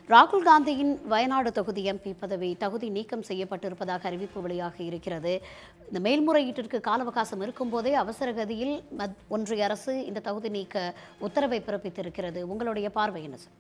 ராகுல் காந்தியின் வயநாடு தொகுதி எம்பி பதவி தகுதி நீக்கம் செய்யப்பட்டிருப்பதாக அறிவிப்பு வெளியாக இருக்கிறது இந்த மேல்முறையீட்டிற்கு கால அவகாசம் இருக்கும்போதே அவசர கதியில் மத்- ஒன்றிய அரசு இந்த தகுதி நீக்க உத்தரவை பிறப்பித்திருக்கிறது உங்களுடைய பார்வை என்ன சார்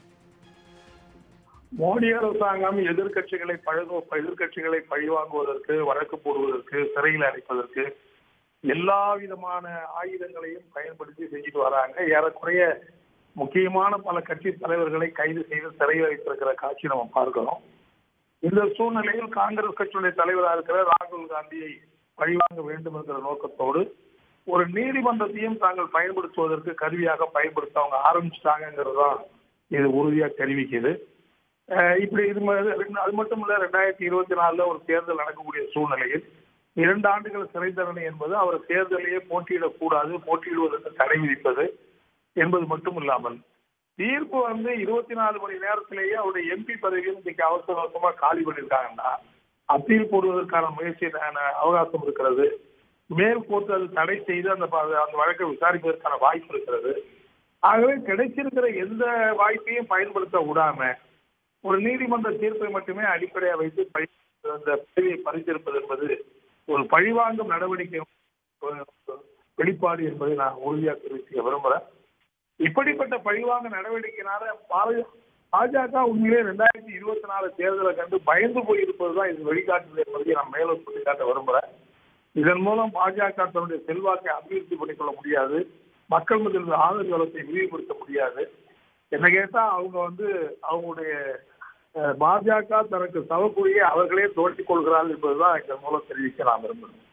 மோடி அரசாங்கம் எதிர்க்கட்சிகளை பழகு எதிர்க்கட்சிகளை பழிவாங்குவதற்கு வழக்கு போடுவதற்கு சிறையில் அடைப்பதற்கு எல்லா விதமான ஆயுதங்களையும் பயன்படுத்தி செஞ்சுட்டு வராங்க ஏறக்குறைய முக்கியமான பல கட்சி தலைவர்களை கைது செய்து சிறையில் வைத்திருக்கிற காட்சி நம்ம பார்க்கிறோம் இந்த சூழ்நிலையில் காங்கிரஸ் கட்சியுடைய தலைவராக இருக்கிற ராகுல் காந்தியை பழிவாங்க வேண்டும் என்கிற நோக்கத்தோடு ஒரு நீதிமன்றத்தையும் தாங்கள் பயன்படுத்துவதற்கு கருவியாக பயன்படுத்த அவங்க ஆரம்பிச்சிட்டாங்கிறது தான் இது உறுதியா தெரிவிக்குது அஹ் இப்படி இது ம- ரெண்டு- அது மட்டும் இல்ல ரெண்டாயிரத்தி இருபத்தி நாலுல ஒரு தேர்தல் நடக்கக்கூடிய சூழ்நிலையில் இரண்டு ஆண்டுகள் சிறை தண்டனை என்பது அவர் தேர்தலையே போட்டியிடக்கூடாது போட்டியிடுவதற்கு தடை விதிப்பது என்பது மட்டும் இல்லாமல் தீர்ப்பு வந்து இருபத்தி நாலு மணி நேரத்திலேயே அவருடைய எம்பி பதவியும் இன்னைக்கு அவசர அவசரமா காலி பண்ணியிருக்காங்கன்னா அப்பீல் போடுவதற்கான முயற்சி ந- அவகாசம் இருக்கிறது மேற்கோர்ட்டு அது தடை செய்து அந்த ப- அந்த வழக்கை விசாரிப்பதற்கான வாய்ப்பு இருக்கிறது ஆகவே கிடைச்சிருக்கிற எந்த வாய்ப்பையும் பயன்படுத்த விடாம ஒரு நீதிமன்ற தீர்ப்பை மட்டுமே அடிப்படையாக வைத்து பழி- அந்த பதவியை பறித்திருப்பது என்பது ஒரு பழிவாங்கும் நடவடிக்கை அஹ், வெளிப்பாடு என்பதை நான் உறுதியாக தெரிவிக்க விரும்புறேன் இப்படிப்பட்ட பழிவாங்க நடவடிக்கையினால பா- பாஜக உண்மையிலே ரெண்டாயிரத்தி இருபத்தி நாலு தேர்தலை கண்டு பயந்து போயிருப்பதுதான் இது வெளிக்காட்டுது என்பதை நான் மேலும் சுட்டிக்காட்ட விரும்புறேன் இதன் மூலம் பாஜக தன்னுடைய செல்வாக்கை அபிவிருத்தி பண்ணிக்கொள்ள முடியாது மக்கள் மத்தியில் ஆதரவு வளத்தை விரிவுபடுத்த முடியாது என்ன கேட்டா அவங்க வந்து அவங்களுடைய அஹ், பாஜக தனக்கு சவக்குழியை அவர்களே தோண்டிக் கொள்கிறார்கள் என்பதுதான் இதன் மூலம் தெரிவிக்க நான் விரும்புகிறேன்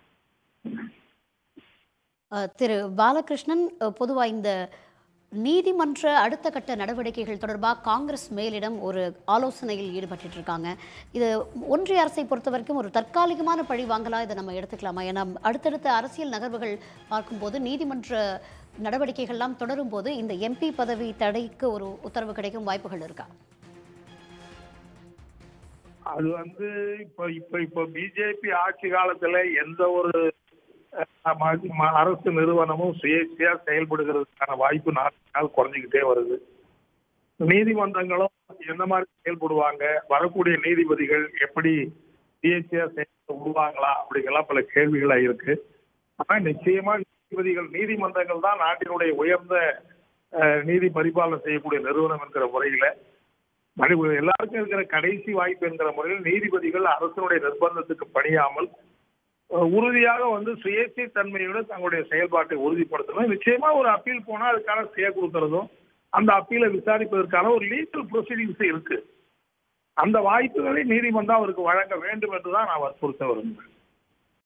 அஹ், திரு பாலகிருஷ்ணன் அஹ், பொதுவா இந்த நீதிமன்ற அடுத்த கட்ட நடவடிக்கைகள் தொடர்பாக காங்கிரஸ் மேலிடம் ஒரு ஆலோசனையில் ஈடுபட்டு இருக்காங்க இது ஒன்றிய அரசை பொறுத்த வரைக்கும் ஒரு தற்காலிகமான பழி வாங்கலாம் இதை நம்ம எடுத்துக்கலாமா ஏன்னா அடுத்தடுத்த அரசியல் நகர்வுகள் பார்க்கும்போது நீதிமன்ற நடவடிக்கைகள்லாம் தொடரும் போது இந்த எம்பி பதவி தடைக்கு ஒரு உத்தரவு கிடைக்கும் வாய்ப்புகள் இருக்கா அது வந்து இப்ப இப்ப இப்ப பிஜேபி ஆட்சி காலத்துல எந்த ஒரு அஹ், ம- ம- அரசு நிறுவனமும் சுயேட்சையா செயல்படுகிறதுக்கான வாய்ப்பு நாளுக்கு நாள் குறைஞ்சிக்கிட்டே வருது நீதிமன்றங்களும் எந்த மாதிரி செயல்படுவாங்க வரக்கூடிய நீதிபதிகள் எப்படி சுயேட்சையா செயல்பட விடுவாங்களா அப்படிங்கெல்லாம் பல கேள்விகளா இருக்கு ஆனா நிச்சயமா நீதிபதிகள் நீதிமன்றங்கள் தான் நாட்டினுடைய உயர்ந்த அஹ், நீதி பரிபாலனை செய்யக்கூடிய நிறுவனம் என்கிற முறையில மனி எல்லாருக்கும் இருக்கிற கடைசி வாய்ப்பு என்கிற முறையில் நீதிபதிகள் அரசனுடைய நிர்பந்தத்துக்கு பணியாமல் அஹ், உறுதியாக வந்து சுயேட்சை தன்மையுடன் தங்களுடைய செயல்பாட்டை உறுதிப்படுத்தணும் நிச்சயமா ஒரு அப்பீல் போனா அதுக்கான ஸ்டே கொடுக்கறதும் அந்த அப்பீலை விசாரிப்பதற்கான ஒரு லீகல் ப்ரொசீடிங்ஸ் இருக்கு அந்த வாய்ப்புகளை நீதிமன்றம் அவருக்கு வழங்க வேண்டும் என்றுதான் நான் வற்புறுத்த விரும்புகிறேன்